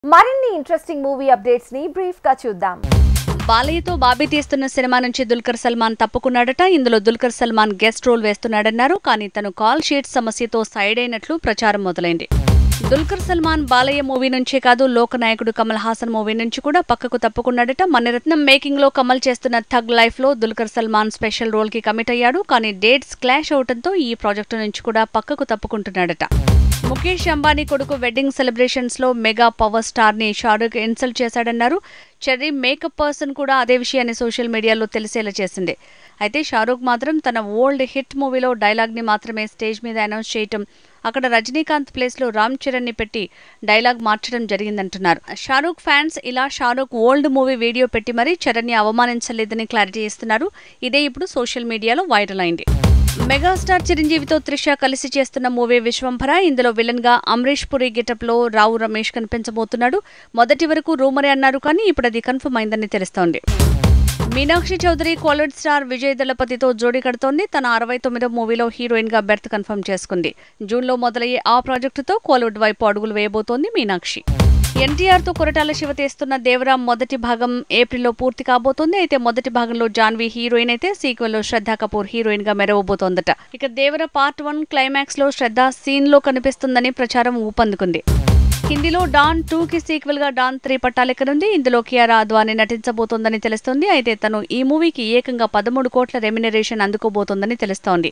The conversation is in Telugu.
మరిన్ని ఇంట్రెస్టింగ్ మూవీ అప్డేట్స్ ని బ్రీఫ్ గా చూద్దాం బాలయ్యతో బాబీ తీస్తున్న సినిమా నుంచి దుల్కర్ సల్మాన్ తప్పుకున్నాడట ఇందులో దుల్కర్ సల్మాన్ గెస్ట్ రోల్ వేస్తున్నాడన్నారు కానీ తను కాల్ షీట్ సమస్యతో సైడ్ అయినట్లు ప్రచారం మొదలైంది దుల్కర్ సల్మాన్ బాలయ్య మూవీ నుంచే కాదు లోకనాయకుడు కమల్ హాసన్ మూవీ నుంచి కూడా పక్కకు తప్పుకున్నాడట మణిరత్నం మేకింగ్ లో కమల్ చేస్తున్న థగ్ లైఫ్ లో దుల్కర్ సల్మాన్ స్పెషల్ రోల్ కి కమిట్ అయ్యాడు కానీ డేట్స్ క్లాష్ అవడంతో ఈ ప్రాజెక్టు నుంచి కూడా పక్కకు తప్పుకుంటున్నాడట ముఖేష్ అంబానీ కొడుకు వెడ్డింగ్ సెలబ్రేషన్స్ లో మెగా పవర్ స్టార్ ని షారుఖ్ ఇన్సల్ట్ చేశాడన్నారు చెర్రీ మేకప్ పర్సన్ కూడా అదే విషయాన్ని సోషల్ మీడియాలో తెలిసేలా చేసింది అయితే షారూఖ్ మాత్రం తన ఓల్డ్ హిట్ మూవీలో డైలాగ్ ని మాత్రమే స్టేజ్ మీద అనౌన్స్ చేయటం అక్కడ రజనీకాంత్ ప్లేస్ లో రామ్ చరణ్ ని పెట్టి డైలాగ్ మార్చడం జరిగిందంటున్నారు షారూఖ్ ఫ్యాన్స్ ఇలా షారూఖ్ ఓల్డ్ మూవీ వీడియో పెట్టి మరీ చరణ్ ని అవమానించలేదని క్లారిటీ ఇస్తున్నారు ఇదే ఇప్పుడు సోషల్ మీడియాలో వైరల్ అయింది మెగాస్టార్ చిరంజీవితో త్రిష కలిసి చేస్తున్న మూవీ విశ్వంభర ఇందులో విలన్ గా అమరీష్ పురి గెటప్ లో రావు రమేష్ కనిపించబోతున్నాడు మొదటి వరకు రూమరే అన్నారు కానీ ఇప్పుడు అది కన్ఫర్మ్ అయిందని తెలుస్తోంది మీనాక్షి చౌదరి కాలేజ్ స్టార్ విజయ్ దళపతితో జోడీ కడుతోంది తన అరవై తొమ్మిదో మూవీలో హీరోయిన్ గా బెర్త్ కన్ఫర్మ్ చేసుకుంది జూన్ లో మొదలయ్యే ఆ ప్రాజెక్టుతో కోలీవుడ్ వైపు అడుగులు వేయబోతోంది మీనాక్షి ఎన్టీఆర్ తో కొరటాల శివ తీస్తున్న దేవరా మొదటి భాగం ఏప్రిల్లో పూర్తి కాబోతోంది అయితే మొదటి భాగంలో జాన్వి హీరోయిన్ అయితే సీక్వెల్ లో శ్రద్ధా కపూర్ హీరోయిన్ గా మెరవబోతోందట ఇక దేవర పార్ట్ వన్ క్లైమాక్స్ లో శ్రద్ధ సీన్ లో కనిపిస్తుందని ప్రచారం ఊపందుకుంది హిందీలో డాన్ టూ కి సీక్వెల్ గా డాన్ త్రీ పట్టాలెక్కనుంది ఇందులో కియారా అద్వానీ నటించబోతోందని తెలుస్తోంది అయితే తను ఈ మూవీకి ఏకంగా పదమూడు కోట్ల రెమ్యునరేషన్ అందుకోబోతోందని తెలుస్తోంది